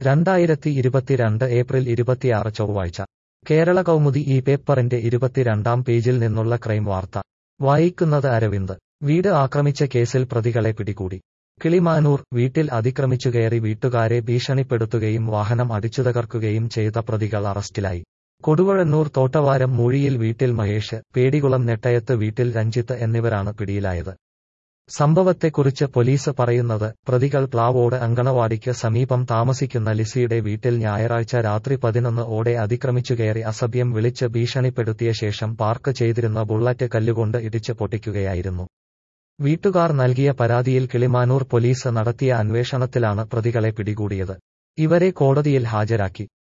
രണ്ടായിരത്തി ഇരുപത്തിരണ്ട് ഏപ്രിൽ ഇരുപത്തിയാറ് ചൊവ്വാഴ്ച കേരള കൗമുദി ഈ പേപ്പറിന്റെ ഇരുപത്തിരണ്ടാം പേജിൽ നിന്നുള്ള ക്രൈം വാർത്ത വായിക്കുന്നത് അരവിന്ദ് വീട് ആക്രമിച്ച കേസിൽ പ്രതികളെ പിടികൂടി കിളിമാനൂർ വീട്ടിൽ അതിക്രമിച്ചുകയറി വീട്ടുകാരെ ഭീഷണിപ്പെടുത്തുകയും വാഹനം അടിച്ചുതകർക്കുകയും ചെയ്ത പ്രതികൾ അറസ്റ്റിലായി കൊടുവഴന്നൂർ തോട്ടവാരം മൂഴിയിൽ വീട്ടിൽ മഹേഷ് പേടികുളം നെട്ടയത്ത് വീട്ടിൽ രഞ്ജിത്ത് എന്നിവരാണ് പിടിയിലായത് സംഭവത്തെക്കുറിച്ച് പോലീസ് പറയുന്നത് പ്രതികൾ പ്ലാവോട് അങ്കണവാടിക്ക് സമീപം താമസിക്കുന്ന ലിസിയുടെ വീട്ടിൽ ഞായറാഴ്ച രാത്രി പതിനൊന്ന് ഓടെ അതിക്രമിച്ചുകയറി അസഭ്യം വിളിച്ച് ഭീഷണിപ്പെടുത്തിയ ശേഷം പാർക്ക് ചെയ്തിരുന്ന ബുള്ളറ്റ് കല്ലുകൊണ്ട് ഇടിച്ച് പൊട്ടിക്കുകയായിരുന്നു വീട്ടുകാർ നൽകിയ പരാതിയിൽ കിളിമാനൂർ പോലീസ് നടത്തിയ അന്വേഷണത്തിലാണ് പ്രതികളെ പിടികൂടിയത് ഇവരെ കോടതിയിൽ ഹാജരാക്കി